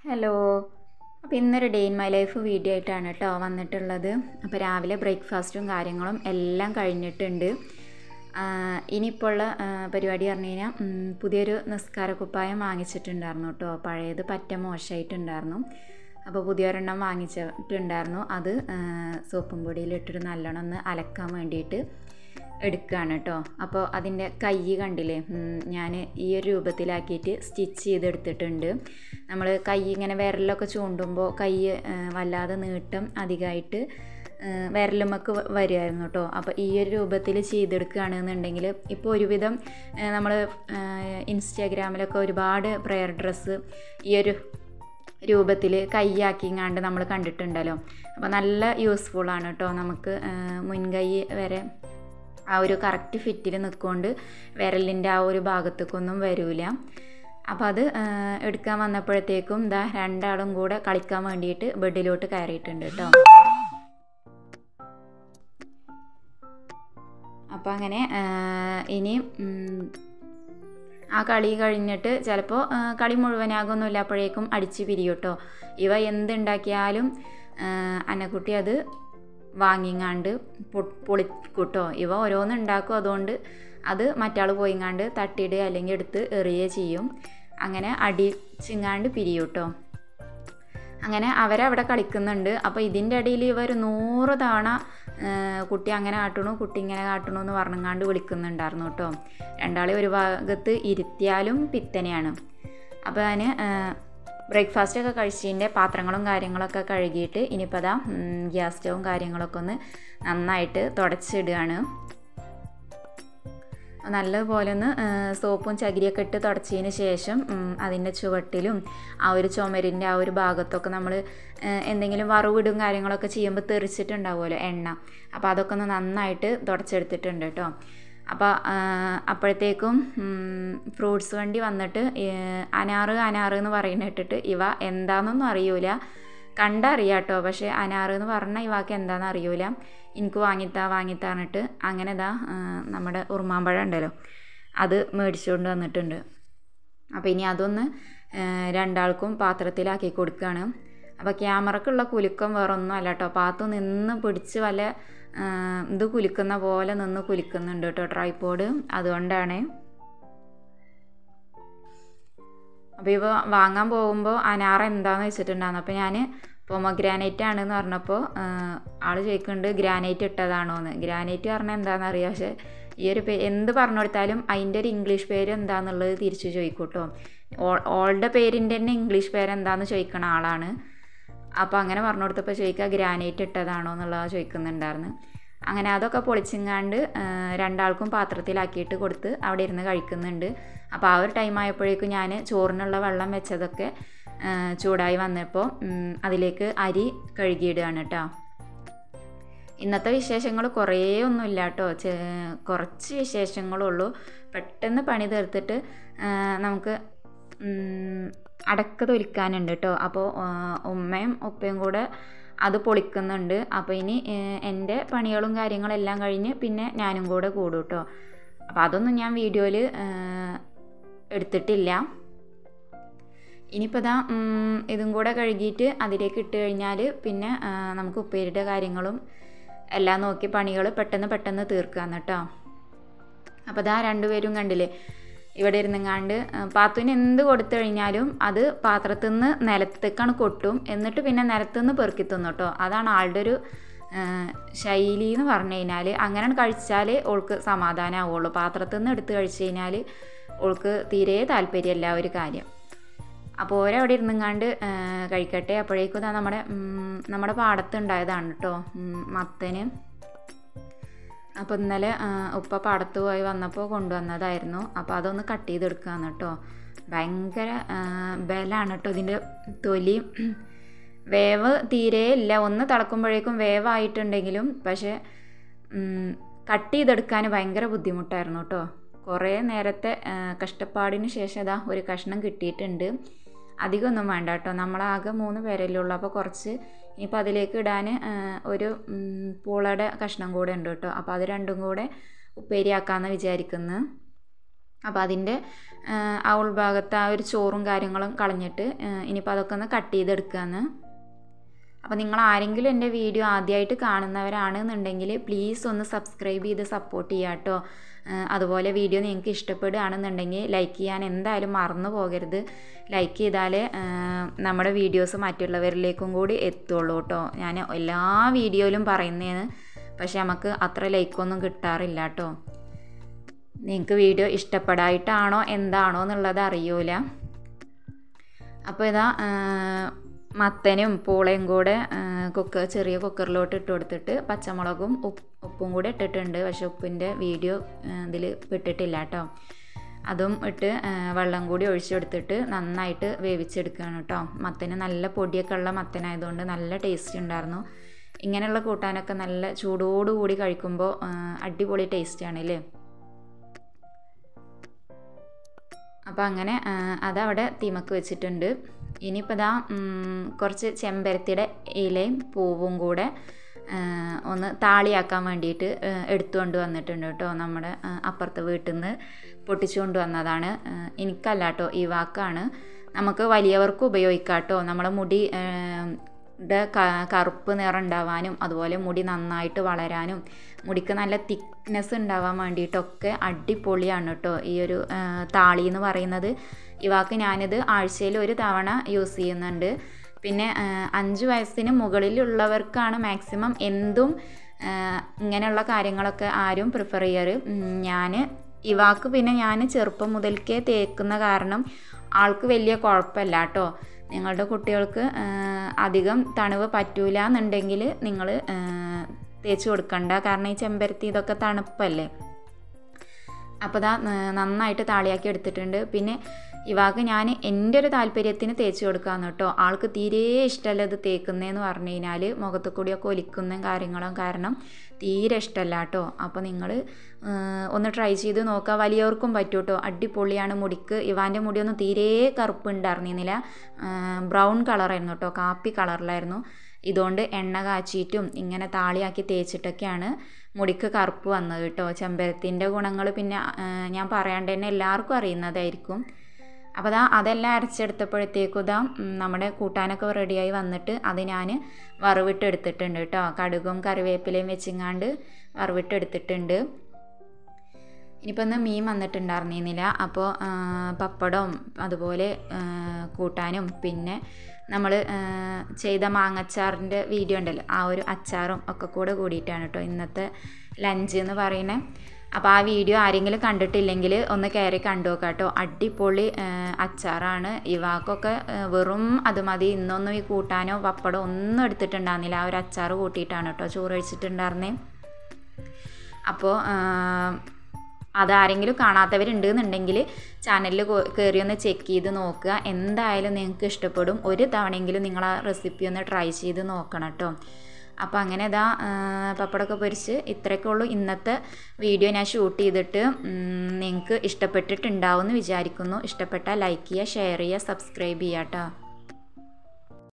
hello അപ്പോൾ ഇന്നൊരു day in my life video ആയിട്ടാണ് കേട്ടോ വന്നിട്ടുള്ളത് അപ്പോൾ രാവിലെ ബ്രേക്ക്ഫാസ്റ്റും കാര്യങ്ങളും എല്ലാം കഴിഞ്ഞിട്ടുണ്ട് ഇനിയിപ്പോൾ ഉള്ള പരിപാടി പറഞ്ഞു കഴിഞ്ഞാൽ പുതിയൊരു നിസ്കാര കുപ്പായം വാങ്ങിച്ചിട്ടുണ്ടായിരുന്നു കേട്ടോ പഴയത് പറ്റ മോശമായിട്ടുണ്ടായിരുന്നു അപ്പോൾ പുതിയൊരെണ്ണം വാങ്ങിച്ചിട്ടുണ്ടായിരുന്നു അത് സോപ്പും പൊടിയിലിട്ടിട്ട് നല്ലോണം ഒന്ന് അലക്കാൻ വേണ്ടിയിട്ട് എടുക്കുകയാണ് കേട്ടോ അപ്പോൾ അതിൻ്റെ കൈ കണ്ടില്ലേ ഞാൻ ഈ ഒരു രൂപത്തിലാക്കിയിട്ട് സ്റ്റിച്ച് ചെയ്തെടുത്തിട്ടുണ്ട് നമ്മൾ കൈ ഇങ്ങനെ വിരലൊക്കെ ചൂണ്ടുമ്പോൾ കൈ വല്ലാതെ നീട്ടം അധികമായിട്ട് വിരലുമൊക്കെ വരുമായിരുന്നു കേട്ടോ അപ്പോൾ ഈ ഒരു രൂപത്തിൽ ചെയ്തെടുക്കുകയാണെന്നുണ്ടെങ്കിൽ ഇപ്പോൾ ഒരുവിധം നമ്മൾ ഇൻസ്റ്റാഗ്രാമിലൊക്കെ ഒരുപാട് പ്രെയർ ഡ്രസ്സ് ഈ ഒരു രൂപത്തിൽ കൈയാക്കിങ്ങാണ്ട് നമ്മൾ കണ്ടിട്ടുണ്ടല്ലോ അപ്പോൾ നല്ല യൂസ്ഫുള്ളാണ് കേട്ടോ നമുക്ക് മുൻകൈ വരെ ആ ഒരു കറക്റ്റ് ഫിറ്റിൽ നിൽക്കൊണ്ട് വിരലിൻ്റെ ആ ഒരു ഭാഗത്തേക്കൊന്നും വരില്ല അപ്പോൾ അത് എടുക്കാൻ വന്നപ്പോഴത്തേക്കും ഇതാ രണ്ടാളും കൂടെ കളിക്കാൻ വേണ്ടിയിട്ട് ബെഡിലോട്ട് കയറിയിട്ടുണ്ട് കേട്ടോ അപ്പോൾ അങ്ങനെ ഇനി ആ കളി കഴിഞ്ഞിട്ട് ചിലപ്പോൾ കളി മുഴുവനാകൊന്നുമില്ല അപ്പോഴേക്കും അടിച്ച് പിരിയും കേട്ടോ ഇവ എന്തുണ്ടാക്കിയാലും അന്നക്കുട്ടി അത് വാങ്ങിങ്ങാണ്ട് പൊളിക്കൂട്ടോ ഇവ ഓരോന്ന് ഉണ്ടാക്കും അതുകൊണ്ട് അത് മറ്റാൾ പോയിങ്ങാണ്ട് തട്ടിയിടുക അല്ലെങ്കിൽ എടുത്ത് എറിയുക ചെയ്യും അങ്ങനെ അടിച്ചിങ്ങാണ്ട് പിരിയും കേട്ടോ അങ്ങനെ അവരവിടെ കളിക്കുന്നുണ്ട് അപ്പോൾ ഇതിൻ്റെ ഇടയിൽ ഇവർ നൂറ് തവണ കുട്ടി അങ്ങനെ കാട്ടണു കുട്ടി ഇങ്ങനെ കാട്ടണു എന്ന് പറഞ്ഞങ്ങാണ്ട് വിളിക്കുന്നുണ്ടായിരുന്നു കേട്ടോ രണ്ടാളെ ഒരു ഭാഗത്ത് ഇരുത്തിയാലും പിത്തനെയാണ് അപ്പോൾ ഞാൻ ബ്രേക്ക്ഫാസ്റ്റ് ഒക്കെ കഴിച്ചതിൻ്റെ പാത്രങ്ങളും കാര്യങ്ങളൊക്കെ കഴുകിയിട്ട് ഇനിയിപ്പോൾ അതാ ഗ്യാസ് സ്റ്റവും കാര്യങ്ങളൊക്കെ ഒന്ന് നന്നായിട്ട് തുടച്ചിടുകയാണ് നല്ലതുപോലെ ഒന്ന് സോപ്പും ചകിരിയൊക്കെ ഇട്ട് തുടച്ചതിന് ശേഷം അതിൻ്റെ ചുവട്ടിലും ആ ഒരു ചുമരിൻ്റെ ആ ഒരു ഭാഗത്തൊക്കെ നമ്മൾ എന്തെങ്കിലും വറവിടും കാര്യങ്ങളൊക്കെ ചെയ്യുമ്പോൾ തെറിച്ചിട്ടുണ്ടാവുമല്ലോ എണ്ണ അപ്പോൾ അതൊക്കെ ഒന്ന് നന്നായിട്ട് തുടച്ചെടുത്തിട്ടുണ്ട് കേട്ടോ അപ്പോൾ അപ്പോഴത്തേക്കും ഫ്രൂട്ട്സ് വണ്ടി വന്നിട്ട് അനാറ് അനാറ് എന്ന് പറയുന്ന ഇട്ടിട്ട് ഇവ എന്താണെന്നൊന്നും അറിയൂല കണ്ടറിയാം കേട്ടോ പക്ഷേ അനാറ് എന്ന് പറഞ്ഞാൽ ഇവാക്ക് എന്താണെന്ന് അറിയൂല എനിക്ക് വാങ്ങിത്താ വാങ്ങിത്താന്നിട്ട് അങ്ങനെ ഇതാ നമ്മുടെ ഉറുമാമ്പഴം ഉണ്ടല്ലോ അത് മേടിച്ചുകൊണ്ട് വന്നിട്ടുണ്ട് അപ്പോൾ ഇനി അതൊന്ന് രണ്ടാൾക്കും പാത്രത്തിലാക്കി കൊടുക്കുകയാണ് അപ്പോൾ ക്യാമറക്കുള്ള കുലുക്കം വേറൊന്നും അല്ല കേട്ടോ പാത്തു നിന്ന് പിടിച്ച് വല്ല ഇത് കുലുക്കുന്ന പോലെ നിന്ന് കുലുക്കുന്നുണ്ട് കേട്ടോ ട്രൈപ്പോഡ് അതുകൊണ്ടാണ് അപ്പോൾ ഇവ വാങ്ങാൻ പോകുമ്പോൾ അനാറ എന്താന്ന് വെച്ചിട്ടുണ്ടായിരുന്നു അപ്പോൾ ഞാൻ പൊമഗ്രാനൈറ്റ് ആണെന്ന് പറഞ്ഞപ്പോൾ ആൾ ചോദിക്കുന്നുണ്ട് ഗ്രാനൈറ്റ് ഇട്ടതാണോ എന്ന് ഗ്രാനൈറ്റ് പറഞ്ഞാൽ എന്താണെന്ന് അറിയാം പക്ഷേ ഈ ഒരു പേ എന്ത് പറഞ്ഞു കൊടുത്താലും അതിൻ്റെ ഒരു ഇംഗ്ലീഷ് പേര് എന്താണെന്നുള്ളത് തിരിച്ച് ചോദിക്കും കേട്ടോ ഓളുടെ പേരിൻ്റെ തന്നെ ഇംഗ്ലീഷ് പേര് എന്താണെന്ന് ചോദിക്കണ ആളാണ് അപ്പോൾ അങ്ങനെ പറഞ്ഞു കൊടുത്തപ്പോൾ ചോദിക്കുക ഗ്രാനൈറ്റ് ഇട്ടതാണോ എന്നുള്ളത് ചോദിക്കുന്നുണ്ടായിരുന്നു അങ്ങനെ അതൊക്കെ പൊളിച്ചിങ്ങാണ്ട് രണ്ടാൾക്കും പാത്രത്തിലാക്കിയിട്ട് കൊടുത്ത് അവിടെ ഇരുന്ന് കഴിക്കുന്നുണ്ട് അപ്പോൾ ആ ഒരു ടൈം ആയപ്പോഴേക്കും ഞാൻ ചോറിനുള്ള വെള്ളം വെച്ചതൊക്കെ ചൂടായി വന്നപ്പോൾ അതിലേക്ക് അരി കഴുകിയിടുകയാണ് കേട്ടോ ഇന്നത്തെ വിശേഷങ്ങൾ കുറേ ഒന്നുമില്ല കേട്ടോ കുറച്ച് വിശേഷങ്ങളുള്ളൂ പെട്ടെന്ന് പണി തീർത്തിട്ട് നമുക്ക് അടക്ക തൊലിക്കാനുണ്ട് കേട്ടോ അപ്പോൾ ഉമ്മയും ഉപ്പയും കൂടെ അത് പൊളിക്കുന്നുണ്ട് അപ്പോൾ ഇനി എൻ്റെ പണികളും കാര്യങ്ങളെല്ലാം കഴിഞ്ഞ് പിന്നെ ഞാനും കൂടെ കൂടും കേട്ടോ അപ്പോൾ അതൊന്നും ഞാൻ വീഡിയോയിൽ എടുത്തിട്ടില്ല ഇനിയിപ്പോൾ ഇതാ ഇതും കൂടെ കഴുകിയിട്ട് അതിലേക്ക് ഇട്ട് കഴിഞ്ഞാൽ പിന്നെ നമുക്ക് ഉപ്പേരിയുടെ കാര്യങ്ങളും എല്ലാം നോക്കി പണികൾ പെട്ടെന്ന് പെട്ടെന്ന് തീർക്കാന്ന് കേട്ടോ അപ്പോൾ ഇതാ രണ്ടുപേരും കണ്ടില്ലേ ഇവിടെ ഇരുന്നങ്ങാണ്ട് പാത്തുവിന് എന്ത് കൊടുത്തു കഴിഞ്ഞാലും അത് പാത്രത്തിൽ നിന്ന് നിലത്തേക്കാണ് കൊട്ടും എന്നിട്ട് പിന്നെ നിലത്തു നിന്ന് പെറുക്കി തിന്നു കേട്ടോ അതാണ് ആളുടെ ഒരു ശൈലി എന്ന് പറഞ്ഞു കഴിഞ്ഞാൽ അങ്ങനെ കഴിച്ചാൽ ഓൾക്ക് സമാധാനമാവുള്ളൂ പാത്രത്തിൽ നിന്ന് എടുത്ത് കഴിച്ചു കഴിഞ്ഞാൽ ഓൾക്ക് തീരെ താല്പര്യമല്ല ഒരു കാര്യം അപ്പോൾ ഓരവിടെ ഇരുന്നങ്ങാണ്ട് കഴിക്കട്ടെ അപ്പോഴേക്കും നമ്മുടെ നമ്മുടെ പാടത്തുണ്ടായതാണ് കേട്ടോ മത്തന് അപ്പോൾ ഇന്നലെ ഉപ്പ പാടത്ത് പോയി വന്നപ്പോൾ കൊണ്ടുവന്നതായിരുന്നു അപ്പോൾ അതൊന്ന് കട്ട് ചെയ്തെടുക്കുകയാണ് കേട്ടോ ഭയങ്കര ബലമാണ് കേട്ടോ ഇതിൻ്റെ തൊലി വേവ് തീരെ ഇല്ല ഒന്ന് തിളക്കുമ്പോഴേക്കും വേവായിട്ടുണ്ടെങ്കിലും പക്ഷേ കട്ട് ചെയ്തെടുക്കാൻ ഭയങ്കര ബുദ്ധിമുട്ടായിരുന്നു കേട്ടോ കുറേ നേരത്തെ കഷ്ടപ്പാടിന് ശേഷം ഇതാ ഒരു കഷ്ണം കിട്ടിയിട്ടുണ്ട് അധികമൊന്നും വേണ്ട കേട്ടോ നമ്മളാകെ മൂന്ന് പേരല്ലേ ഉള്ളൂ അപ്പോൾ കുറച്ച് ഇനിയിപ്പോൾ അതിലേക്ക് ഇടാൻ ഒരു പൂളയുടെ കഷ്ണം കൂടെ ഉണ്ട് കേട്ടോ അപ്പോൾ അത് രണ്ടും കൂടെ ഉപ്പേരിയാക്കാമെന്ന് വിചാരിക്കുന്നു അപ്പോൾ അതിൻ്റെ ആ ഉൾഭാഗത്ത് ആ ഒരു ചോറും കാര്യങ്ങളും കളഞ്ഞിട്ട് ഇനിയിപ്പോൾ അതൊക്കെ ഒന്ന് കട്ട് ചെയ്തെടുക്കുകയെന്ന് അപ്പോൾ നിങ്ങൾ ആരെങ്കിലും എൻ്റെ വീഡിയോ ആദ്യമായിട്ട് കാണുന്നവരാണെന്നുണ്ടെങ്കിൽ പ്ലീസ് ഒന്ന് സബ്സ്ക്രൈബ് ചെയ്ത് സപ്പോർട്ട് ചെയ്യുക കേട്ടോ അതുപോലെ വീഡിയോ നിങ്ങൾക്ക് ഇഷ്ടപ്പെടുകയാണെന്നുണ്ടെങ്കിൽ ലൈക്ക് ചെയ്യാൻ എന്തായാലും മറന്നു പോകരുത് ലൈക്ക് ചെയ്താൽ നമ്മുടെ വീഡിയോസ് മറ്റുള്ളവരിലേക്കും കൂടി എത്തുള്ളൂ കേട്ടോ ഞാൻ എല്ലാ വീഡിയോയിലും പറയുന്നതാണ് പക്ഷെ നമുക്ക് അത്ര ലൈക്കൊന്നും കിട്ടാറില്ല കേട്ടോ നിങ്ങൾക്ക് വീഡിയോ ഇഷ്ടപ്പെടായിട്ടാണോ എന്താണോ എന്നുള്ളത് അറിയൂല അപ്പോൾ ഇതാ മത്തനും പൂളയും കൂടെ കുക്കർ ചെറിയ കുക്കറിലോട്ട് ഇട്ട് കൊടുത്തിട്ട് പച്ചമുളകും ഉപ്പും കൂടെ ഇട്ടിട്ടുണ്ട് പക്ഷെ ഉപ്പിൻ്റെ വീഡിയോ ഇതിൽ ഇട്ടിട്ടില്ല കേട്ടോ അതും ഇട്ട് വെള്ളം കൂടി ഒഴിച്ചെടുത്തിട്ട് നന്നായിട്ട് വേവിച്ചെടുക്കുകയാണ് കേട്ടോ മത്തന് നല്ല പൊടിയൊക്കെ ഉള്ള മത്തനായതുകൊണ്ട് നല്ല ടേസ്റ്റ് ഉണ്ടായിരുന്നു ഇങ്ങനെയുള്ള കൂട്ടാനൊക്കെ നല്ല ചൂടോടുകൂടി കഴിക്കുമ്പോൾ അടിപൊളി ടേസ്റ്റാണ് അല്ലേ അപ്പോൾ അങ്ങനെ അതവിടെ തീമക്ക് വെച്ചിട്ടുണ്ട് ഇനിയിപ്പോൾ ഇതാ കുറച്ച് ചെമ്പരത്തിയുടെ ഇലയും പൂവും കൂടെ ഒന്ന് താളിയാക്കാൻ വേണ്ടിയിട്ട് എടുത്തുകൊണ്ട് വന്നിട്ടുണ്ട് കേട്ടോ നമ്മുടെ അപ്പുറത്തെ വീട്ടിൽ നിന്ന് പൊട്ടിച്ചുകൊണ്ട് വന്നതാണ് എനിക്കല്ല കേട്ടോ ഈ വാക്കാണ് നമുക്ക് വലിയവർക്ക് ഉപയോഗിക്കാം കേട്ടോ നമ്മുടെ മുടി ടെ കറുപ്പ് നിറം ഉണ്ടാവാനും അതുപോലെ മുടി നന്നായിട്ട് വളരാനും മുടിക്ക് നല്ല തിക്നെസ് ഉണ്ടാവാൻ വേണ്ടിയിട്ടൊക്കെ അടിപൊളിയാണ് കേട്ടോ ഈ ഒരു താളി എന്ന് പറയുന്നത് ഈ വാക്ക് ഞാനിത് ആഴ്ചയിൽ ഒരു തവണ യൂസ് ചെയ്യുന്നുണ്ട് പിന്നെ അഞ്ച് വയസ്സിന് മുകളിലുള്ളവർക്കാണ് മാക്സിമം എന്തും ഇങ്ങനെയുള്ള കാര്യങ്ങളൊക്കെ ആരും പ്രിഫർ ചെയ്യാറ് ഞാൻ ഈ വാക്ക് പിന്നെ ഞാൻ ചെറുപ്പം മുതൽക്കേ തേക്കുന്ന കാരണം ആൾക്ക് വലിയ കുഴപ്പമില്ല കേട്ടോ നിങ്ങളുടെ കുട്ടികൾക്ക് അധികം തണുവ് പറ്റൂല എന്നുണ്ടെങ്കിൽ നിങ്ങൾ തേച്ച് കൊടുക്കണ്ട കാരണം ഈ ചെമ്പരത്തി ഇതൊക്കെ തണുപ്പല്ലേ അപ്പോൾ ഇതാ നന്നായിട്ട് താളിയാക്കി എടുത്തിട്ടുണ്ട് പിന്നെ ഇവാക്ക് ഞാൻ എൻ്റെ ഒരു താല്പര്യത്തിന് തേച്ച് കൊടുക്കാമെന്ന് കേട്ടോ ആൾക്ക് തീരെ ഇഷ്ടമല്ല ഇത് തേക്കുന്നതെന്ന് പറഞ്ഞു കഴിഞ്ഞാൽ മുഖത്ത് കൂടിയൊക്കെ ഒലിക്കുന്ന കാര്യങ്ങളും കാരണം തീരെ ഇഷ്ടമല്ല കേട്ടോ അപ്പോൾ നിങ്ങൾ ഒന്ന് ട്രൈ ചെയ്ത് നോക്കുക വലിയവർക്കും പറ്റും കേട്ടോ അടിപൊളിയാണ് മുടിക്ക് ഇവാൻ്റെ മുടിയൊന്നും തീരെ കറുപ്പ് ഉണ്ടായിരുന്നില്ല ബ്രൗൺ കളറായിരുന്നു കേട്ടോ കാപ്പി കളറിലായിരുന്നു ഇതുകൊണ്ട് എണ്ണ കാച്ചിയിട്ടും ഇങ്ങനെ താളിയാക്കി തേച്ചിട്ടൊക്കെയാണ് മുടിക്ക് കറുപ്പ് വന്നത് കേട്ടോ ചെമ്പരത്തിൻ്റെ ഗുണങ്ങൾ പിന്നെ ഞാൻ പറയാണ്ട് തന്നെ എല്ലാവർക്കും അറിയുന്നതായിരിക്കും അപ്പോൾ അതാ അതെല്ലാം അരച്ചെടുത്തപ്പോഴത്തേക്കും ഇതാ നമ്മുടെ കൂട്ടാനൊക്കെ റെഡിയായി വന്നിട്ട് അത് ഞാൻ വറവിട്ട് എടുത്തിട്ടുണ്ട് കേട്ടോ കടുകും കറിവേപ്പിലയും വെച്ചിങ്ങാണ്ട് വറവിട്ട് എടുത്തിട്ടുണ്ട് ഇനിയിപ്പോൾ ഇന്ന് മീൻ വന്നിട്ടുണ്ടായിരുന്നില്ല അപ്പോൾ പപ്പടവും അതുപോലെ കൂട്ടാനും പിന്നെ നമ്മൾ ചെയ്ത മാങ്ങച്ചാറിൻ്റെ വീഡിയോ ഉണ്ടല്ലോ ആ ഒരു അച്ചാറും ഒക്കെ കൂടെ കൂടിയിട്ടാണ് കേട്ടോ ഇന്നത്തെ ലഞ്ച് എന്ന് പറയുന്നത് അപ്പോൾ ആ വീഡിയോ ആരെങ്കിലും കണ്ടിട്ടില്ലെങ്കിൽ ഒന്ന് കയറി കണ്ടു നോക്കാം കേട്ടോ അടിപൊളി അച്ചാറാണ് ഇവാക്കൊക്കെ വെറും അത് മതി ഇന്നൊന്നും ഈ കൂട്ടാനോ പപ്പടോ ഒന്നും എടുത്തിട്ടുണ്ടായിരുന്നില്ല ആ ഒരു അച്ചാർ കൂട്ടിയിട്ടാണ് കേട്ടോ ചോറ് കഴിച്ചിട്ടുണ്ടായിരുന്നേ അപ്പോൾ അതാരെങ്കിലും കാണാത്തവരുണ്ടെന്നുണ്ടെങ്കിൽ ചാനലിൽ കയറി ഒന്ന് ചെക്ക് ചെയ്ത് നോക്കുക എന്തായാലും നിങ്ങൾക്ക് ഇഷ്ടപ്പെടും ഒരു തവണയെങ്കിലും നിങ്ങൾ ആ റെസിപ്പി ഒന്ന് ട്രൈ ചെയ്ത് നോക്കണം കേട്ടോ അപ്പോൾ അങ്ങനെ ഇതാ പപ്പടമൊക്കെ പൊരിച്ച് ഇത്രയൊക്കെ ഉള്ളൂ ഇന്നത്തെ വീഡിയോ ഞാൻ ഷൂട്ട് ചെയ്തിട്ട് നിങ്ങൾക്ക് ഇഷ്ടപ്പെട്ടിട്ടുണ്ടാവും എന്ന് വിചാരിക്കുന്നു ഇഷ്ടപ്പെട്ടാൽ ലൈക്ക് ചെയ്യുക ഷെയർ ചെയ്യുക സബ്സ്ക്രൈബ് ചെയ്യുക കേട്ടോ